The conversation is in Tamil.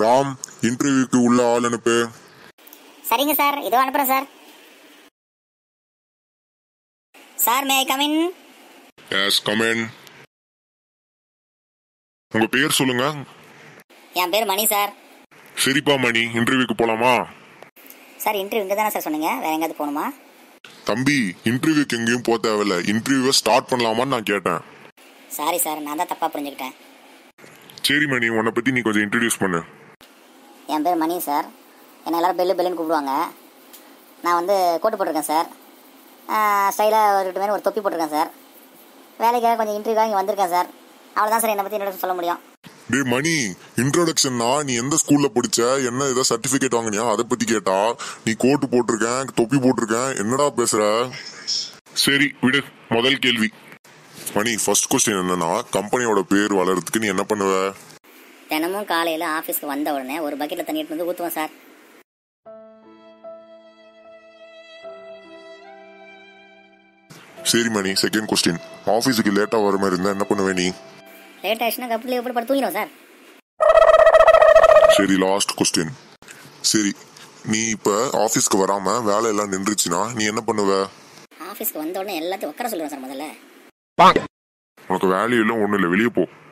ராம் இன்டர்வியூக்கு உள்ள ஆள் அனுப்பு சரிங்க சார் இதோ அனுப்புறேன் sir sir may I come in yes come in உங்க பேர் சொல்லுங்க என் பேர் மணி சார் சரிப்பா மணி இன்டர்வியூக்கு போலாமா சார் இன்டர்வியூ இங்கே தானே சார் சொன்னீங்க வேற எங்கேயாவது போகணுமா தம்பி இன்டர்வியூக்கு எங்கேயும் போக தேவையில்ல இன்டர்வியூவை ஸ்டார்ட் பண்ணலாமான்னு நான் கேட்டேன் சாரி சார் நான் தான் தப்பாக புரிஞ்சுக்கிட்டேன் சரி மணி உன்னை பத்தி நீ கொஞ்சம் இன்ட்ரடியூஸ் பண்ணு என் பேர் மணி சார் என்னை எல்லாரும் பெல்லு பெல்லுன்னு கூப்பிடுவாங்க நான் வந்து கோட்டு போட்டிருக்கேன் சார் ஸ்டைலாக ஒரு மாதிரி ஒரு தொப்பி போட்டிருக்கேன் சார் வேலைக்காக கொஞ்சம் இன்டர்வியூக்காக இங்கே வந்திருக்கேன் சார் அவ்வளோதான் சார் என்னை பற்றி என்னோட சொல்ல முடியும் டேய் மணி இன்ட்ரோடக்ஷன்னா நீ எந்த ஸ்கூல்ல படிச்ச என்ன ஏதாவது சர்டிபிகேட் வாங்கினியா அதை பத்தி கேட்டா நீ கோட்டு போட்டிருக்கேன் தொப்பி போட்டிருக்கேன் என்னடா பேசுற சரி விடு முதல் கேள்வி மணி ஃபர்ஸ்ட் கொஸ்டின் என்னன்னா கம்பெனியோட பேர் வளர்றதுக்கு நீ என்ன பண்ணுவ தினமும் காலையில் ஆஃபீஸ்க்கு வந்த உடனே ஒரு பக்கெட்டில் தண்ணி எடுத்து வந்து ஊற்றுவேன் சார் சரி மணி செகண்ட் கொஸ்டின் ஆபீஸுக்கு லேட்டா வர மாதிரி இருந்தா என்ன பண்ணுவ நீ லேட் ஆயிடுச்சுன்னா கப்பில் எப்படி படுத்து தூங்கிடும் சார் சரி லாஸ்ட் கொஸ்டின் சரி நீ இப்ப ஆபீஸ்க்கு வராம வேலை எல்லாம் நின்றுச்சுன்னா நீ என்ன பண்ணுவ ஆஃபீஸ்க்கு வந்த உடனே எல்லாத்தையும் உட்கார சொல்லுவேன் சார் முதல்ல உனக்கு வேலையெல்லாம் ஒண்ணும் இல்லை வெளியே போ